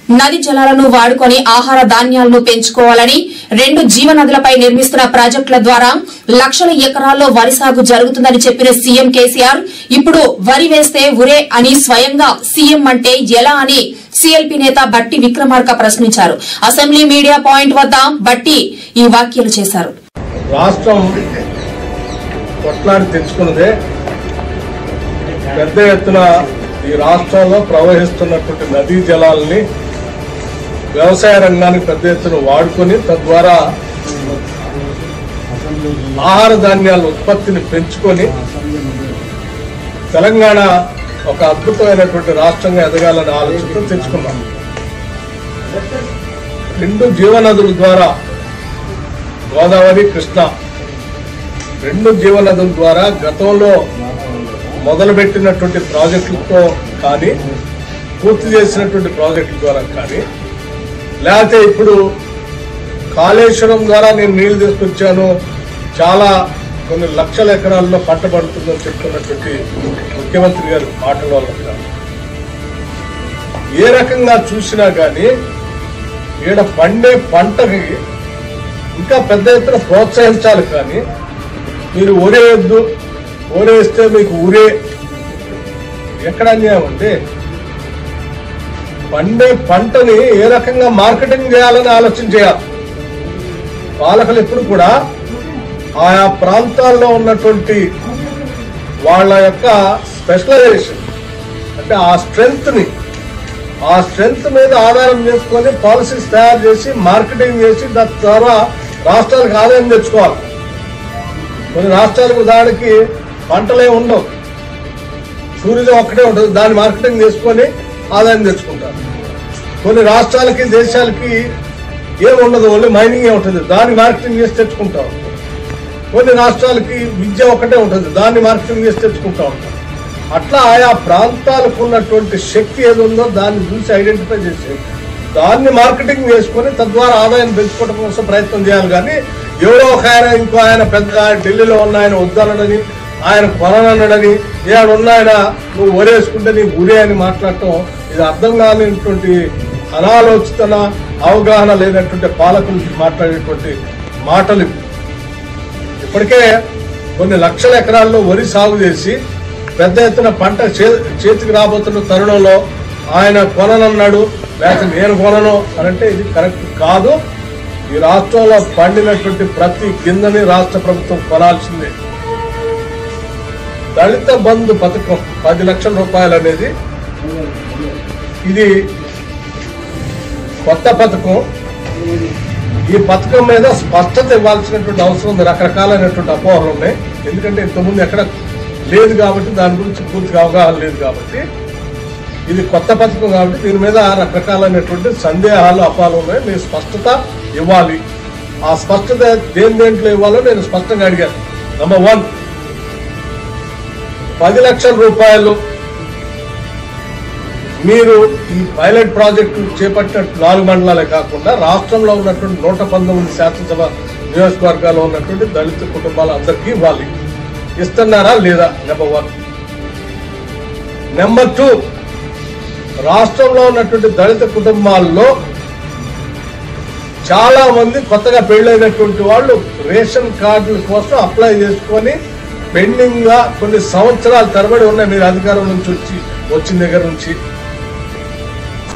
నది జలాలను వాడుకొని ఆహార ధాన్యాలను పెంచుకోవాలని రెండు జీవనదులపై నిర్మిస్తున్న ప్రాజెక్టుల ద్వారా లక్షల ఎకరాల్లో వరి సాగు జరుగుతుందని చెప్పిన సీఎం కేసీఆర్ ఇప్పుడు వరి వేస్తే ఉరే అని స్వయంగా సీఎం అంటే ఎలా అని సీఎల్పీ నేత బట్టి విక్రమార్క ప్రశ్నించారు అసెంబ్లీ మీడియా పాయింట్ వద్ద బట్టి ఈ వ్యాఖ్యలు చేశారు రాష్ట్రం కొట్లాడి తెచ్చుకున్నదే పెద్ద ఎత్తున ఈ రాష్ట్రంలో ప్రవహిస్తున్నటువంటి నదీ జలాలని వ్యవసాయ రంగానికి పెద్ద ఎత్తున వాడుకొని తద్వారా ఆహార ధాన్యాల ఉత్పత్తిని పెంచుకొని తెలంగాణ ఒక అద్భుతమైనటువంటి రాష్ట్రంగా ఎదగాలని ఆలోచనతో తెచ్చుకున్నాం రెండు జీవనదుల ద్వారా గోదావరి కృష్ణ రెండు జీవనదుల ద్వారా గతంలో మొదలుపెట్టినటువంటి ప్రాజెక్టులతో కానీ పూర్తి చేసినటువంటి ప్రాజెక్టుల ద్వారా కానీ లేకపోతే ఇప్పుడు కాళేశ్వరం ద్వారా నేను నీళ్లు తీసుకొచ్చాను చాలా కొన్ని లక్షల ఎకరాల్లో పంట పడుతుందని చెప్తున్నటువంటి ముఖ్యమంత్రి గారి మాటల వల్ల కాదు. ఏ రకంగా చూసినా కానీ ఈడ పండే పంటకి ఇంకా పెద్ద ఎత్తున ప్రోత్సహించాలి కానీ మీరు ఊరేయద్దు ఊరేస్తే మీకు ఊరే ఎక్కడ అన్యాయం అంటే పండే పంటని ఏ రకంగా మార్కెటింగ్ చేయాలని ఆలోచన చేయాలి పాలకులు ఎప్పుడు కూడా ఆయా ప్రాంతాల్లో ఉన్నటువంటి వాళ్ళ యొక్క స్పెషలైజేషన్ అంటే ఆ స్ట్రెంగ్త్ ని ఆ స్ట్రెంగ్త్ మీద ఆధారం చేసుకొని పాలసీస్ తయారు చేసి మార్కెటింగ్ చేసి దాని ద్వారా రాష్ట్రాలకు ఆదాయం తెచ్చుకోవాలి కొన్ని రాష్ట్రాలకు దానికి పంటలే ఉండవు టూరిజం ఒక్కటే ఉంటుంది దాన్ని మార్కెటింగ్ చేసుకొని ఆదాయం తెచ్చుకుంటారు కొన్ని రాష్ట్రాలకి దేశాలకి ఏం ఉండదు ఓన్లీ మైనింగ్ ఉంటుంది దాన్ని మార్కెటింగ్ చేసి తెచ్చుకుంటాం కొన్ని రాష్ట్రాలకి విద్య ఒకటే ఉంటుంది దాన్ని మార్కెటింగ్ చేసి తెచ్చుకుంటా ఉంటాం అట్లా ఆయా ప్రాంతాలకు ఉన్నటువంటి శక్తి ఏది ఉందో దాన్ని చూసి ఐడెంటిఫై చేసి దాన్ని మార్కెటింగ్ చేసుకొని తద్వారా ఆదాయం పెంచుకోవడం కోసం ప్రయత్నం చేయాలి కానీ ఎవరో ఒక ఆయన ఇంకో ఆయన పెద్ద ఆయన ఢిల్లీలో ఉన్న ఆయన వద్దనడని ఆయన కొననడని ఏడు ఉన్న ఆయన నువ్వు ఒరేసుకుంటే నీ గురే అని మాట్లాడటం ఇది అర్థం కానిటువంటి అనాలోచితన అవగాహన లేనటువంటి పాలకులు మాట్లాడేటువంటి మాటలు ఇవి. ఇప్పటికే కొన్ని లక్షల ఎకరాల్లో వరి సాగు చేసి పెద్ద ఎత్తున పంట చే- చేతికి రాబోతున్న తరుణంలో ఆయన కొననన్నాడు లేకపోతే నేను కొనను అని అంటే ఇది కరెక్ట్ కాదు ఈ రాష్ట్రంలో పండినటువంటి ప్రతి గింజని రాష్ట్ర ప్రభుత్వం కొనాల్సిందే దళిత బంధు పథకం పది లక్షల రూపాయలు అనేది ఇది కొత్త పథకం ఈ పథకం మీద స్పష్టత ఇవ్వాల్సినటువంటి అవసరం ఉంది రకరకాలైనటువంటి అపోహలు ఉన్నాయి ఎందుకంటే ఇంతకుముందు ఎక్కడ లేదు కాబట్టి దాని గురించి పూర్తిగా అవగాహన లేదు కాబట్టి ఇది కొత్త పథకం కాబట్టి దీని మీద రకరకాలైనటువంటి సందేహాలు అపోహలు ఉన్నాయి మీరు స్పష్టత ఇవ్వాలి ఆ స్పష్టత దేని దేంట్లో ఇవ్వాలో నేను స్పష్టంగా అడిగాను నెంబర్ వన్ పది లక్షల రూపాయలు మీరు ఈ పైలట్ ప్రాజెక్టు చేపట్టిన నాలుగు మండలాలే కాకుండా రాష్ట్రంలో ఉన్నటువంటి నూట పంతొమ్మిది శాసనసభ నియోజకవర్గాల్లో ఉన్నటువంటి దళిత కుటుంబాల అందరికీ ఇవ్వాలి ఇస్తున్నారా లేదా నెంబర్ వన్ నెంబర్ టూ రాష్ట్రంలో ఉన్నటువంటి దళిత కుటుంబాల్లో చాలా మంది కొత్తగా పెళ్ళైనటువంటి వాళ్ళు రేషన్ కార్డుల కోసం అప్లై చేసుకొని పెండింగ్ గా కొన్ని సంవత్సరాల తరబడి ఉన్నాయి మీరు అధికారం నుంచి వచ్చి వచ్చిన దగ్గర నుంచి